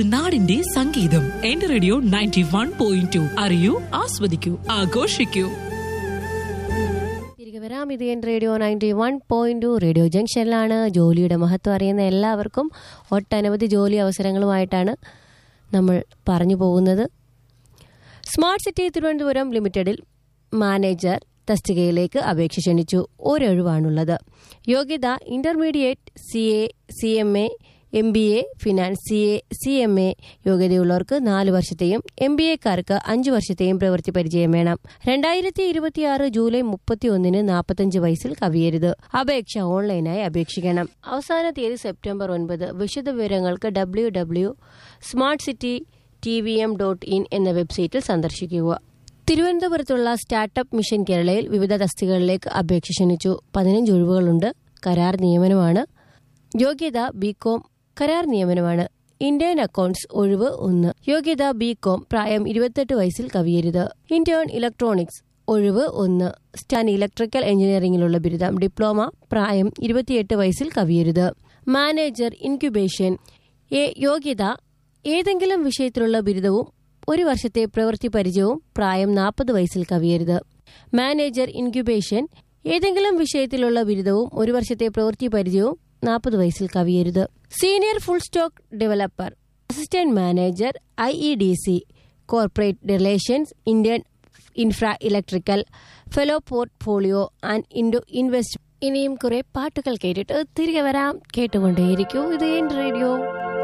നാടിന്റെ സംഗീതം എന്റെ radio ninety one point two അറിയൂ ആസ്വദിക്കൂ ആഘോഷിക്കൂ തിരികെ വരാം ഇത് എൻ radio ninety one point two radio ജംഗ്ഷനിലാണ് ജോലിയുടെ മഹത്വം അറിയുന്ന എല്ലാവർക്കും ഒട്ടനവധി ജോലി അവസരങ്ങളുമായിട്ടാണ് നമ്മൾ പറഞ്ഞു പോകുന്നത് സ്മാർട്ട് സിറ്റി തിരുവനന്തപുരം ലിമിറ്റഡിൽ മാനേജർ തസ്തികയിലേക്ക് അപേക്ഷ ക്ഷണിച്ചു ഒരൊഴിവാണുള്ളത് യോഗ്യത intermediate C A C M A M B A finance C A C M A യോഗ്യതയുള്ളവർക്ക് നാല് വർഷത്തെയും എം ബി എക്കാർക്ക് അഞ്ച് വർഷത്തെയും പ്രവൃത്തി പരിചയം വേണം രണ്ടായിരത്തി ഇരുപത്തിയാറ് ജൂലൈ മുപ്പത്തി ഒന്നിന് നാൽപ്പത്തഞ്ച് വയസ്സിൽ കവിയരുത് അപേക്ഷ ഓൺലൈനായി അപേക്ഷിക്കണം അവസാന തീയതി സെപ്റ്റംബർ ഒൻപത് വിശദ വിവരങ്ങൾക്ക് W W smart city T V M dot in എന്ന വെബ്സൈറ്റിൽ സന്ദർശിക്കുക തിരുവനന്തപുരത്തുള്ള സ്റ്റാർട്ടപ്പ് മിഷൻ കേരളയിൽ വിവിധ തസ്തികകളിലേക്ക് അപേക്ഷ ക്ഷണിച്ചു പതിനഞ്ച് ഒഴിവുകളുണ്ട് കരാർ നിയമനമാണ് യോഗ്യത ബികോം കരാർ നിയമനമാണ് ഇന്ത്യൻ അക്കൌണ്ട്സ് ഒഴിവ് ഒന്ന് യോഗ്യത ബികോം പ്രായം ഇരുപത്തെട്ട് വയസ്സിൽ കവിയരുത് ഇന്റേൺ ഇലക്ട്രോണിക്സ് ഒഴിവ് ഒന്ന് സ്റ്റാൻ ഇലക്ട്രിക്കൽ എഞ്ചിനീയറിംഗിലുള്ള ബിരുദം ഡിപ്ലോമ പ്രായം ഇരുപത്തിയെട്ട് വയസ്സിൽ കവിയരുത് മാനേജർ ഇൻക്യുബേഷൻ എ യോഗ്യത ഏതെങ്കിലും വിഷയത്തിലുള്ള ബിരുദവും ഒരു വർഷത്തെ പ്രവൃത്തി പരിചയവും പ്രായം നാൽപ്പത് വയസ്സിൽ കവിയരുത് മാനേജർ ഇൻക്യുബേഷൻ ഏതെങ്കിലും വിഷയത്തിലുള്ള ബിരുദവും ഒരു വർഷത്തെ പ്രവൃത്തി പരിചയവും നാൽപ്പത് വയസ്സിൽ കവിയരുത് senior full stack developer assistant manager I E D C corporate relations Indian infra electrical fellow portfolio and Indo invest ഇനിയും കുറെ പാട്ടുകൾ കേട്ടിട്ട് തിരികെ വരാം കേട്ടുകൊണ്ടേയിരിക്കൂ ഇത് എൻ റേഡിയോ